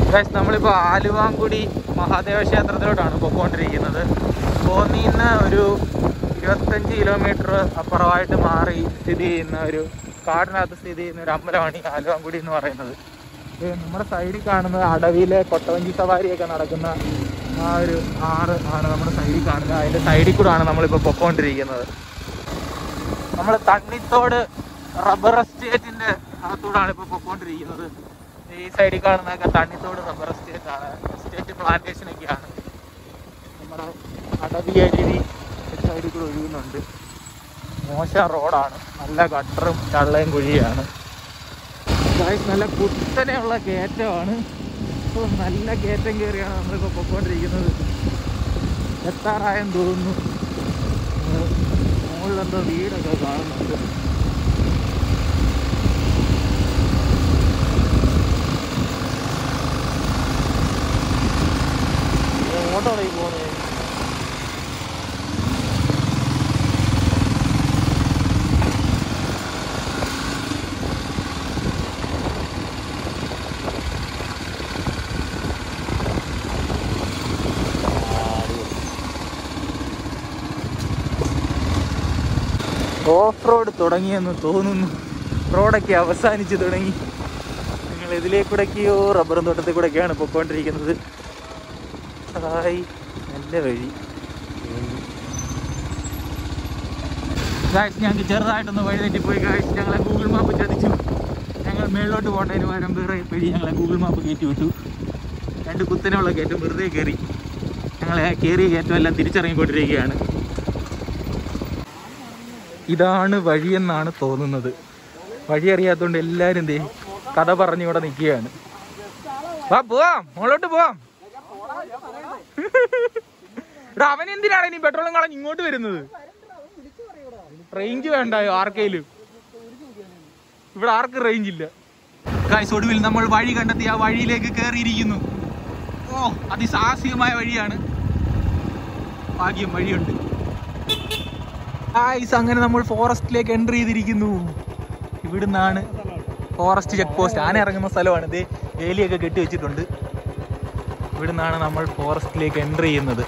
Guys നമ്മളിപ്പോൾ ആലുവാങ്കുടി മഹാദേവ ക്ഷേത്രത്തിലോട്ടാണ് പൊക്കോണ്ടിരിക്കുന്നത് കോന്നിന്ന് ഒരു ഇരുപത്തഞ്ച് കിലോമീറ്റർ അപ്പുറമായിട്ട് മാറി സ്ഥിതി ചെയ്യുന്ന ഒരു കാടിനകത്ത് സ്ഥിതി ചെയ്യുന്ന ഒരു അമ്പലമാണ് ഈ ആലുവാങ്കുടി എന്ന് പറയുന്നത് ഇത് നമ്മുടെ സൈഡിൽ കാണുന്നത് അടവിയിലെ കൊട്ടവഞ്ചി സവാരിയൊക്കെ നടക്കുന്ന ആ ഒരു ആറ് ആണ് നമ്മുടെ സൈഡിൽ കാണുന്നത് അതിൻ്റെ സൈഡിൽ കൂടെയാണ് നമ്മളിപ്പോൾ പൊക്കോണ്ടിരിക്കുന്നത് നമ്മൾ തണ്ണിത്തോട് റബ്ബർ എസ്റ്റേറ്റിന്റെ അകത്തൂടാണ് ഇപ്പോൾ പൊക്കോണ്ടിരിക്കുന്നത് ഈ സൈഡിൽ കാണുന്നതൊക്കെ തണ്ണിത്തോട് റബ്ബർ എസ്റ്റേറ്റ് ആണ് എസ്റ്റേറ്റ് പ്ലാന്റേഷൻ ഒക്കെയാണ് നമ്മുടെ അടവി അരുവി സൈഡിൽ കൂടെ ഒഴുകുന്നുണ്ട് മോശം റോഡാണ് നല്ല ഗട്ടറും ചള്ളയും കുഴിയാണ് Guys, നല്ല കുത്തനെയുള്ള കയറ്റമാണ് ഇപ്പൊ നല്ല കയറ്റം കയറിയാണ് നമ്മളിപ്പോൾ പൊക്കോണ്ടിരിക്കുന്നത് എത്താറായെന്ന് തോന്നുന്നു മുകളിലെന്തോ വീടൊക്കെ കാണുന്നുണ്ട് ഓട്ടോടെ പോകുന്നത് ഓഫ് റോഡ് തുടങ്ങിയെന്ന് തോന്നുന്നു റോഡൊക്കെ അവസാനിച്ച് തുടങ്ങി നിങ്ങൾ ഇതിലേക്കൂടെയൊക്കെയോ റബ്ബറും തോട്ടത്തിൽ കൂടെയൊക്കെയാണ് പൊയ്ക്കൊണ്ടിരിക്കുന്നത് ഹായ് നല്ല വഴി ഗായ്സ് ഞങ്ങൾക്ക് ചെറുതായിട്ടൊന്ന് വഴി തെറ്റിപ്പോയി ഗായ്സ് ഞങ്ങളെ ഗൂഗിൾ മാപ്പ് ചതിച്ചു ഞങ്ങൾ മേളിലോട്ട് പോകേണ്ടതിന് പകരം വേറെ വഴി ഞങ്ങളെ ഗൂഗിൾ മാപ്പ് കയറ്റി വിട്ടു രണ്ട് കുത്തനെയുള്ള കയറ്റം വെറുതെ കയറി ഞങ്ങളെ കയറിയ കയറ്റം എല്ലാം തിരിച്ചിറങ്ങിക്കൊണ്ടിരിക്കുകയാണ് ഇതാണ് വഴിയെന്നാണ് തോന്നുന്നത് വഴി അറിയാത്തതുകൊണ്ട് എല്ലാവരും ദേ കഥ പറഞ്ഞ് ഇവിടെ നിൽക്കുകയാണ് വാ പോവാം മുകളിലോട്ട് പോവാം എടാ അവൻ എന്തിനാണ് ഇനി പെട്രോളും കളഞ്ഞ് ഇങ്ങോട്ട് വരുന്നത് റേഞ്ച് വേണ്ടായോ ആർക്കേലും ഇവിടെ ആർക്കും റേഞ്ച് ഇല്ല കായ്സ് ഒടുവിൽ നമ്മൾ വഴി കണ്ടെത്തി ആ വഴിയിലേക്ക് കയറിയിരിക്കുന്നു ഓ അതിസാഹസികമായ വഴിയാണ് ഭാഗ്യം വഴിയുണ്ട് ആയിസ് അങ്ങനെ നമ്മൾ ഫോറസ്റ്റിലേക്ക് എൻട്രി ചെയ്തിരിക്കുന്നു ഇവിടുന്നാണ് ഫോറസ്റ്റ് ചെക്ക് പോസ്റ്റ് ആന ഇറങ്ങുന്ന സ്ഥലമാണ് ഇത് വേലിയൊക്കെ കെട്ടി വെച്ചിട്ടുണ്ട് ഇവിടുന്നാണ് നമ്മൾ ഫോറസ്റ്റിലേക്ക് എൻട്രി ചെയ്യുന്നത്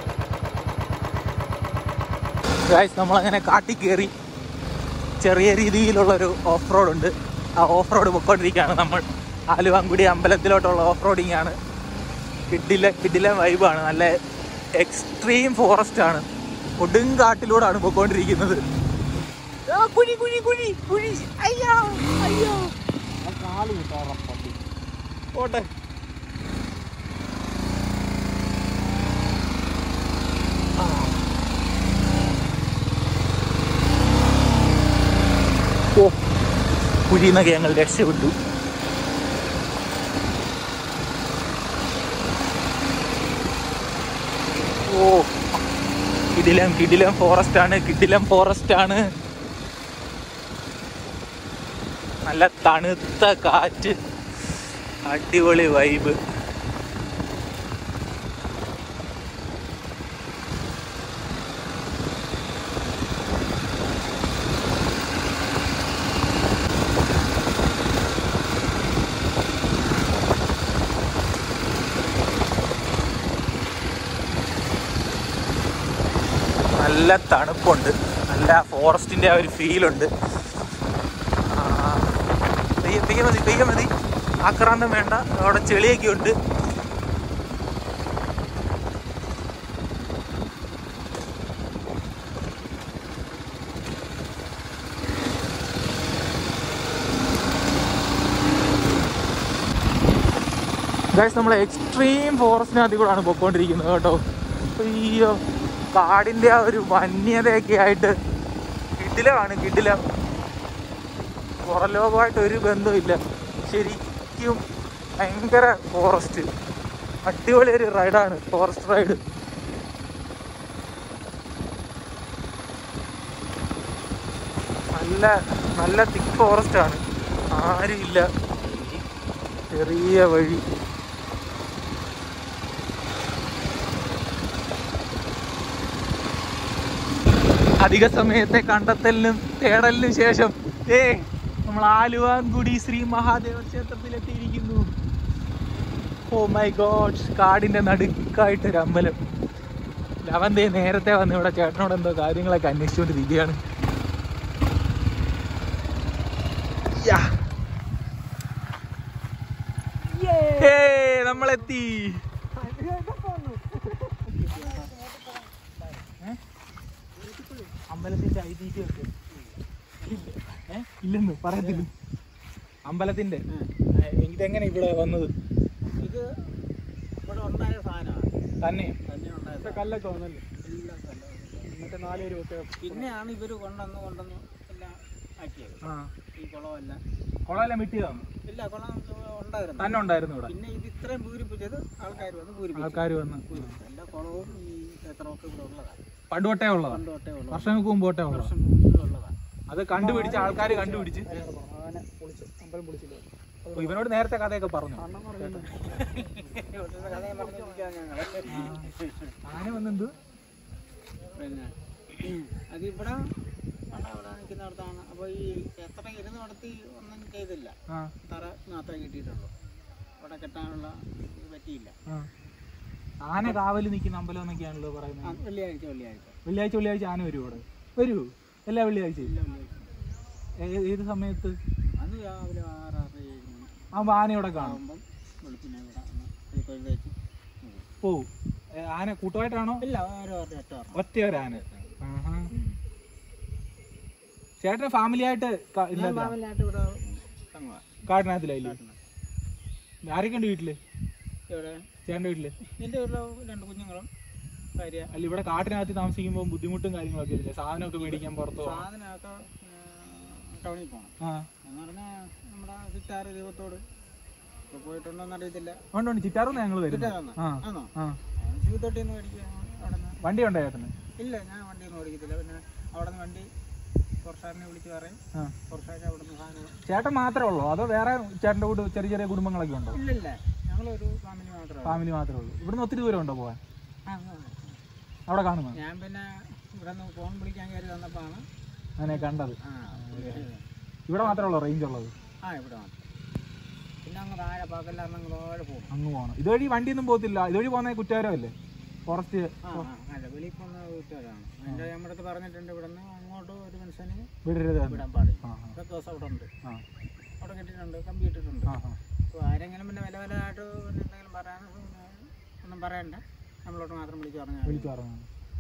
ഗായ്സ് നമ്മളങ്ങനെ കാട്ടി കയറി ചെറിയ രീതിയിലുള്ളൊരു ഓഫ് റോഡ് ഉണ്ട് ആ ഓഫ് റോഡ് പൊക്കോണ്ടിരിക്കുകയാണ് നമ്മൾ ആലുവാങ്കുടി അമ്പലത്തിലോട്ടുള്ള ഓഫ് റോഡിങ് ആണ് കിഡിലെ കിഡിലെ വൈബാണ് നല്ല എക്സ്ട്രീം ഫോറസ്റ്റ് ആണ് കൊടുങ്കാട്ടിലൂടെയാണ് പോയിക്കൊണ്ടിരിക്കുന്നത് ആ, കുഴി കുഴി കുഴി കുഴി അയ്യോ അയ്യോ പോട്ടെ ആ. ഓ കുഴിന്നൊക്കെ ഞങ്ങൾ രക്ഷപ്പെട്ടു ഓ കിടിലം കിടിലം ഫോറസ്റ്റ് ആണ് കിടിലം ഫോറസ്റ്റ് ആണ് നല്ല തണുത്ത കാറ്റ് അടിപൊളി വൈബ് നല്ല തണുപ്പുണ്ട് നല്ല ഫോറസ്റ്റിന്റെ ആ ഒരു ഫീലുണ്ട് പെയ്യ മതി പെയ്യ മതി ആക്രാന്തം വേണ്ട അവിടെ ചെളിയൊക്കെ ഉണ്ട് ഗൈസ് നമ്മൾ എക്സ്ട്രീം ഫോറസ്റ്റിനകത്ത് കൂടെയാണ് പൊക്കോണ്ടിരിക്കുന്നത് കേട്ടോ അയ്യോ കാടിന്റെ ആ ഒരു വന്യതയൊക്കെ ആയിട്ട് കിടിലമാണ് കിടിലം പുറലോകമായിട്ട് ഒരു ബന്ധമില്ല ശരിക്കും ഭയങ്കര ഫോറസ്റ്റ് അടിപൊളി ഒരു റൈഡാണ് ഫോറസ്റ്റ് റൈഡ് നല്ല നല്ല തിക്ക് ഫോറസ്റ്റ് ആണ് ആരുമില്ല ചെറിയ വഴി അധിക സമയത്തെ കണ്ടെത്തലിനും തേടലിനും ശേഷം ഏ നമ്മൾ ആലുവാൻകുടി ശ്രീ മഹാദേവ ക്ഷേത്രത്തിൽ എത്തിയിരിക്കുന്നു ഓ മൈ ഗോഡ് കാടിന്റെ നടുക്കായിട്ട് ഒരു അമ്പലം ലവന്തേ നേരത്തെ വന്ന് ഇവിടെ ചേട്ടനോട് എന്തോ കാര്യങ്ങളൊക്കെ അന്വേഷിച്ചുകൊണ്ടിരിക്കുകയാണ് യാ. ഏയ്, നമ്മളെത്തി ഏ? അമ്പലത്തിന്റെ ഐതിഹ്യം ഒക്കെ ഏ? ഇല്ലെന്ന് പറയത്തില്ല അമ്പലത്തിന്റെ ഏ, ഇതെങ്ങനെ ഇവിടെ വന്നത് ഇത് ഇവിടെ ഉണ്ടായ സാധനമാണ് തന്നെ തന്നെ ഉണ്ടായ കല്ലൊക്കെ വന്നല്ലേ എല്ലാം കല്ല്. എന്നിട്ട് നാലുപേരും ഒക്കെ പിന്നെയാണ് ഇവർ കൊണ്ടുവന്ന് കൊണ്ടുവന്ന് എല്ലാം ആക്കിയത് ആ ഈ കുളമെല്ലാം കുളമെല്ലാം വെട്ടിയതാണ് ഇല്ല കുളം ഉണ്ടായിരുന്നു തന്നെ ഉണ്ടായിരുന്നു ഇവിടെ പിന്നെ ഇത് ഇത്രയും പൂരിപ്പിച്ചത് ആൾക്കാർ വന്ന് പൂരിപ്പിച്ചു ആൾക്കാർ വന്ന് പൂരിപ്പിച്ചു. എല്ലാ കുളവും ഈ ക്ഷേത്രമൊക്കെ ഇവിടെ ഉള്ളതാണ് പണ്ട് തൊട്ടേ ഉള്ളതാണ് പണ്ട് തൊട്ടേ ഉള്ളത് വർഷങ്ങൾക്ക് മുമ്പ് തൊട്ടേ ഉള്ളതാണ് വർഷം മുമ്പ് ഉള്ളതാണ് അത് കണ്ടുപിടിച്ച് ആൾക്കാർ കണ്ടുപിടിച്ച് ആന പൊളിച്ചു അമ്പലം പൊളിച്ചില്ല ഓ, ഇവനോട് നേരത്തെ കഥയൊക്കെ പറഞ്ഞു അണ്ണം പറഞ്ഞു കഥയും പറഞ്ഞിരിക്കാൻ ഞങ്ങൾ ആന വന്നെന്ത് പിന്നെ അതിവിടെ അവിടെ അവിടെ നിൽക്കുന്നിടത്താണ് അപ്പോൾ ഈ എത്ര ഇരുന്ന് നടത്തി ഒന്നും ചെയ്തില്ല ആ തറ മാത്രമേ കിട്ടിയിട്ടുള്ളൂ അവിടെ കെട്ടാനുള്ള ഇത് പറ്റിയില്ല ആ. ആന കാവല് നിൽക്കുന്ന അമ്പലം എന്നൊക്കെയാണല്ലോ ആ, പറയുന്നത് വെള്ളിയാഴ്ച വെള്ളിയാഴ്ച വെള്ളിയാഴ്ച വെള്ളിയാഴ്ച ആന വരും ഇവിടെ വരൂ എല്ലാ വെള്ളിയാഴ്ചയും ഇല്ല വെള്ളിയാഴ്ച ഏ- ഏത് സമയത്ത് അന്ന് രാവിലെ ആറ് ആറ് ഏഴ് മണി ആ ആന ഇവിടെ കാണും ആകുമ്പം വെളുപ്പിനെ ഇവിടെ ഒന്ന് ഒരു കൊഴുതേച്ച് പോവും ഏ, ആന കൂട്ടമായിട്ടാണോ ഇല്ല ഓരോ ഓരോ ഒറ്റ പറഞ്ഞു ഒറ്റ ഒരു ആന ആഹാ. ചേട്ടന് ഫാമിലി ആയിട്ട് ക- ഇല്ല മാമനായിട്ട് ഇവിടെ തങ്ങുക കാട്ടിനകത്തിലായില്ലേ ആരൊക്കെ ഉണ്ട് വീട്ടില് ഇവിടെ ചേട്ടൻ്റെ വീട്ടില് എൻ്റെ വീട്ടിൽ രണ്ട് കുഞ്ഞുങ്ങളും ഭാര്യ അല്ല ഇവിടെ കാട്ടിനകത്ത് താമസിക്കുമ്പോൾ ബുദ്ധിമുട്ടും കാര്യങ്ങളൊക്കെ ഇല്ലേ സാധനമൊക്കെ മേടിക്കാൻ പുറത്ത് പോകാം സാധനമൊക്കെ ടൗണിൽ പോകണം ആ എന്ന് പറഞ്ഞാൽ നമ്മുടെ സിറ്റാറ് ദൈവത്തോട് ഇപ്പോൾ പോയിട്ടുണ്ടോന്ന് അറിയത്തില്ല ഉണ്ട് ഉണ്ട് ചിറ്റാറുന്ന് ഞങ്ങൾ വരുന്നത് സിറ്റാറാന്നോ ആ ആണോ ആ ജീവിതത്തോട്ടിൽ നിന്ന് മേടിക്കുക അവിടെ നിന്ന് വണ്ടി ഉണ്ടോ ചേട്ടന് ഇല്ല ഞാൻ വണ്ടിയൊന്നും ഓടിക്കത്തില്ല പിന്നെ അവിടെ നിന്ന് വണ്ടി പുറത്താറിനെ വിളിച്ച് പറയും ആ പുറത്താരെ അവിടെ നിന്ന് സാധനം ചേട്ടൻ മാത്രമേ ഉള്ളൂ അതോ വേറെ ചേട്ടൻ്റെ കൂടെ ചെറിയ ചെറിയ കുടുംബങ്ങളൊക്കെ ഉണ്ടോ ഇല്ല ഇല്ല ഞങ്ങളൊരു ഫാമിലി മാത്രമേ ഫാമിലി മാത്രമേ ഉള്ളൂ ഇവിടുന്ന് ഒത്തിരി ദൂരം ഉണ്ടോ പോകാൻ ആ, ആ. അവിടെ കാണുമോ ഞാൻ പിന്നെ ഇവിടെ നിന്ന് ഫോൺ വിളിക്കാൻ കയറി വന്നപ്പോഴാണ് അങ്ങനെ കണ്ടത് ആ ഇവിടെ മാത്രമേ ഉള്ളൂ റേഞ്ച് ഉള്ളത് ആ ഇവിടെ മാത്രം പിന്നെ അങ്ങ് താഴെ പാക്കെല്ലാം അങ്ങ് താഴെ പോകും അങ്ങ് പോകണം ഇതുവഴി വണ്ടിയൊന്നും പോകത്തില്ല ഇതുവഴി പോകുന്ന കുറ്റാരമല്ലേ ഫോറസ്റ്റ് ആ ആ, അല്ല വെളിയിൽ പോകുന്ന വീട്ടുകാരാണ് എൻ്റെ നമ്മുടെ അടുത്ത് പറഞ്ഞിട്ടുണ്ട് ഇവിടെ നിന്ന് അങ്ങോട്ട് ഒരു മനുഷ്യന് വിടരുത് എന്ന്. വിടാൻ പാടില്ല ആ ആ, ഇതൊക്കെ ദിവസം അവിടെ ഉണ്ട് ആ അവിടെ കെട്ടിയിട്ടുണ്ട് കമ്പി ഇട്ടിട്ടുണ്ട് ആ ആ അപ്പോൾ ആരെങ്കിലും പിന്നെ വില വിലയായിട്ട് പിന്നെ എന്തെങ്കിലും പറയാൻ ഒന്നും പറയണ്ട നമ്മളോട്ട് മാത്രം വിളിച്ച് പറഞ്ഞാൽ വിളിച്ചു പറഞ്ഞു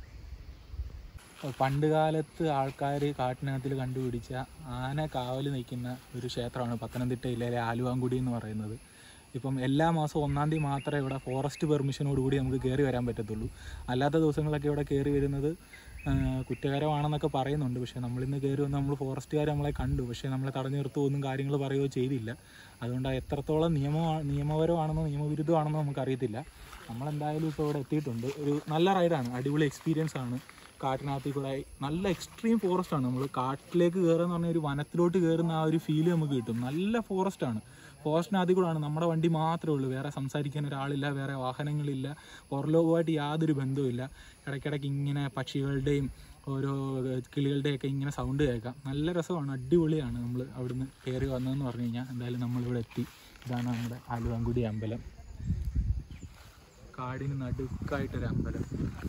പണ്ട് കാലത്ത് ആൾക്കാർ കാട്ടിനകത്തിൽ കണ്ടുപിടിച്ച ആന കാവൽ നിൽക്കുന്ന ഒരു ക്ഷേത്രമാണ് പത്തനംതിട്ടയിലെ ആലുവാങ്കുടി എന്ന് പറയുന്നത് ഇപ്പം എല്ലാ മാസവും ഒന്നാം തീയതി മാത്രമേ ഇവിടെ ഫോറസ്റ്റ് പെർമിഷനോടുകൂടി നമുക്ക് കയറി വരാൻ പറ്റത്തുള്ളൂ അല്ലാത്ത ദിവസങ്ങളൊക്കെ ഇവിടെ കയറി വരുന്നത് ആ, കുറ്റകരമാണെന്നൊക്കെ പറയുന്നുണ്ട് പക്ഷേ നമ്മളിന്ന് കയറി വന്ന് നമ്മൾ ഫോറസ്റ്റുകാർ നമ്മളെ കണ്ടു പക്ഷേ നമ്മളെ തടഞ്ഞു നിർത്തുകയൊന്നും കാര്യങ്ങൾ പറയുകയോ ചെയ്തില്ല അതുകൊണ്ട് അത് എത്രത്തോളം നിയമ നിയമപരമാണെന്നോ നിയമവിരുദ്ധമാണെന്നോ നമുക്കറിയത്തില്ല നമ്മളെന്തായാലും ഇപ്പോൾ ഇവിടെ എത്തിയിട്ടുണ്ട് ഒരു നല്ല റൈഡാണ് അടിപൊളി എക്സ്പീരിയൻസ് ആണ് കാട്ടിനകത്തിൽ കൂടെ നല്ല എക്സ്ട്രീം ഫോറസ്റ്റ് ആണ് നമ്മൾ കാട്ടിലേക്ക് കയറുക എന്ന് പറഞ്ഞാൽ ഒരു വനത്തിലോട്ട് കയറുന്ന ആ ഒരു ഫീല് നമുക്ക് കിട്ടും നല്ല ഫോറസ്റ്റ് ആണ് ഫോറസ്റ്റിനകത്തിൽ കൂടെയാണ് നമ്മുടെ വണ്ടി മാത്രമേ ഉള്ളൂ വേറെ സംസാരിക്കാൻ ഒരാളില്ല വേറെ വാഹനങ്ങളില്ല പുറലോകമായിട്ട് യാതൊരു ബന്ധവുമില്ല ഇടയ്ക്കിടയ്ക്ക് ഇങ്ങനെ പക്ഷികളുടെയും ഓരോ കിളികളുടെയൊക്കെ ഇങ്ങനെ സൗണ്ട് കേൾക്കാം നല്ല രസമാണ് അടിപൊളിയാണ് നമ്മൾ അവിടുന്ന് കയറി വന്നതെന്ന് പറഞ്ഞു കഴിഞ്ഞാൽ എന്തായാലും നമ്മളിവിടെ എത്തി ഇതാണ് നമ്മുടെ ആലുവാങ്കുടി അമ്പലം കാടിന് നടുക്കായിട്ടൊരു അമ്പലം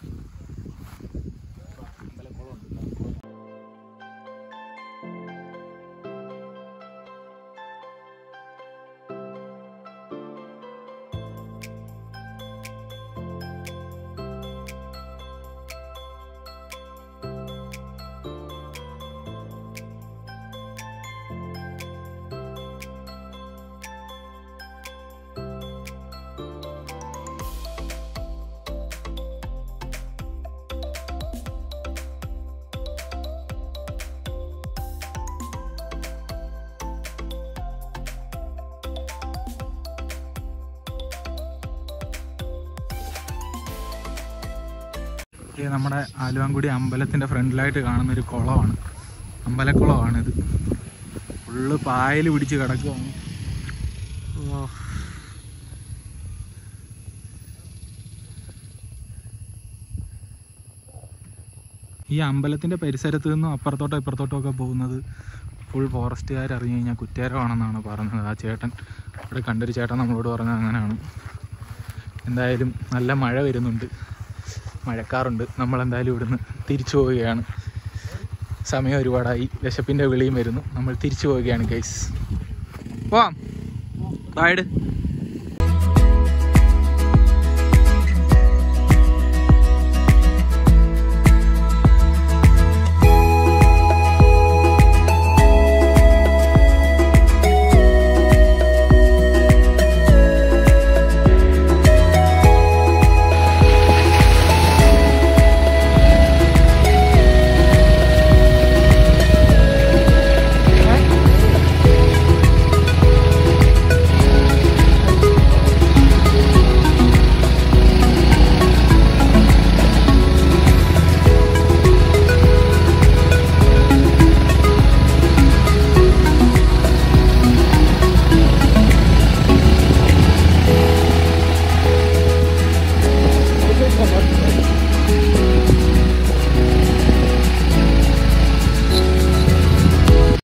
അമ്പലക്കുളമുണ്ട് ഇത് നമ്മുടെ ആലുവാങ്കുടി അമ്പലത്തിൻ്റെ ഫ്രണ്ടിലായിട്ട് കാണുന്ന ഒരു കുളമാണ് അമ്പലക്കുളമാണിത് ഫുള്ള് പായൽ പിടിച്ച് കിടക്കുവാണ് ഓ ഈ അമ്പലത്തിൻ്റെ പരിസരത്ത് നിന്നും അപ്പുറത്തോട്ടോ ഇപ്പുറത്തോട്ടോ ഒക്കെ പോകുന്നത് ഫുൾ ഫോറസ്റ്റുകാർ അറിഞ്ഞു കഴിഞ്ഞാൽ കുറ്റകരമാണെന്നാണ് പറഞ്ഞത് ആ ചേട്ടൻ ഇവിടെ കണ്ടൊരു ചേട്ടൻ നമ്മളോട് പറഞ്ഞത് അങ്ങനെയാണ് എന്തായാലും നല്ല മഴ വരുന്നുണ്ട് മഴക്കാറുണ്ട് നമ്മൾ എന്തായാലും ഇവിടുന്ന് തിരിച്ചു പോവുകയാണ് സമയം ഒരുപാടായി വിശപ്പിൻ്റെ വിളിയും വരുന്നു നമ്മൾ തിരിച്ചു പോവുകയാണ് ഗൈസ് പോവാം ബായ്ഡ്